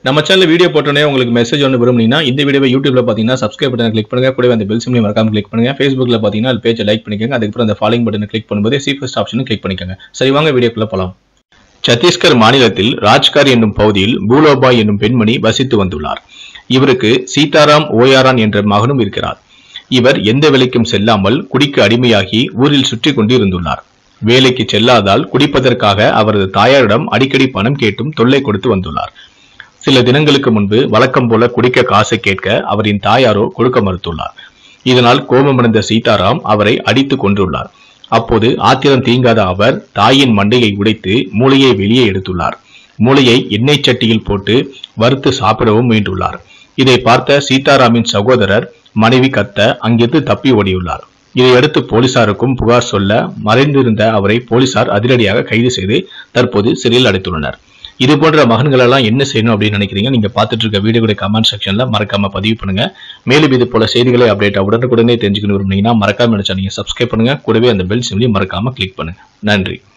நம்ம channel video போட்டோன்னே உங்களுக்கு மெசேஜ் ஒன்று விரும்புனீங்கன்னா இந்த வீடியோவை யூடியூப்ல பார்த்தீங்கன்னா சப்ஸ்கிரைப் பட்டனை கிளிக் பண்ணுங்க கூடவே அந்த பெல் சிம்லையும் மறக்காம கிளிக் பண்ணுங்க ஃபேஸ்புக்ல பார்த்தீங்கன்னா அது பேஜை லைக் பண்ணிக்கோங்க அதுக்கப்புறம் அந்த ஃபாலோயிங் பட்டனை கிளிக் பண்ணும்போது சி ஃபர்ஸ்ட் ஆப்ஷனும் கிளிக் பண்ணிக்கோங்க சரி வாங்க வீடியோக்குள்ள போலாம் சத்தீஸ்கர் மாநிலத்தில் ராஜ்கார் என்னும் பகுதியில் பூலோபாய் என்னும் பெண்மணி வசித்து வந்துள்ளார் இவருக்கு சீதாராம் ஓயாரான் என்ற மகனும் இருக்கிறார் இவர் எந்த வேலைக்கும் செல்லாமல் குடிக்கு அடிமையாகி ஊரில் சுற்றி கொண்டு இருந்துள்ளார் வேலைக்கு செல்லாதால் குடிப்பதற்காக அவரது தாயாரிடம் அடிக்கடி பணம் கேட்டும் தொல்லை கொடுத்து வந்துள்ளார் சில தினங்களுக்கு முன்பு வழக்கம் போல குடிக்க காசை கேட்க அவரின் தாயாரோ கொடுக்க மறுத்துள்ளார் இதனால் கோபமடைந்த சீதாராம் அவரை அடித்து கொன்றுள்ளார் அப்போது ஆத்திரம் தீங்காத அவர் தாயின் மண்டையை உடைத்து மூளையை வெளியே எடுத்துள்ளார் மூளையை எண்ணெய் சட்டியில் போட்டு வறுத்து சாப்பிடவும் முயன்றுள்ளார் இதை பார்த்த சீதாராமின் சகோதரர் மனைவி கத்த அங்கிருந்து தப்பி ஓடியுள்ளார் இதையடுத்து போலீசாருக்கும் புகார் சொல்ல மறைந்திருந்த அவரை போலீசார் அதிரடியாக கைது செய்து தற்போது சிறையில் அடைத்துள்ளனர் இது போன்ற மகன்கள் எல்லாம் என்ன செய்யணும் அப்படின்னு நினைக்கிறீங்க நீங்க பார்த்துட்டு இருக்க வீடியோடைய கமெண்ட் செக்ஷன்ல மறக்காம பதிவு பண்ணுங்க மேலும் இது போல செய்திகளை அப்டேட் உடனுக்குடனே தெரிஞ்சுக்கணும் விரும்புனீங்கன்னா மறக்காம நினைச்சா நீங்க சப்ஸ்கிரைப் பண்ணுங்க கூடவே அந்த பெல் சிம்லையும் மறக்காம கிளிக் பண்ணுங்க நன்றி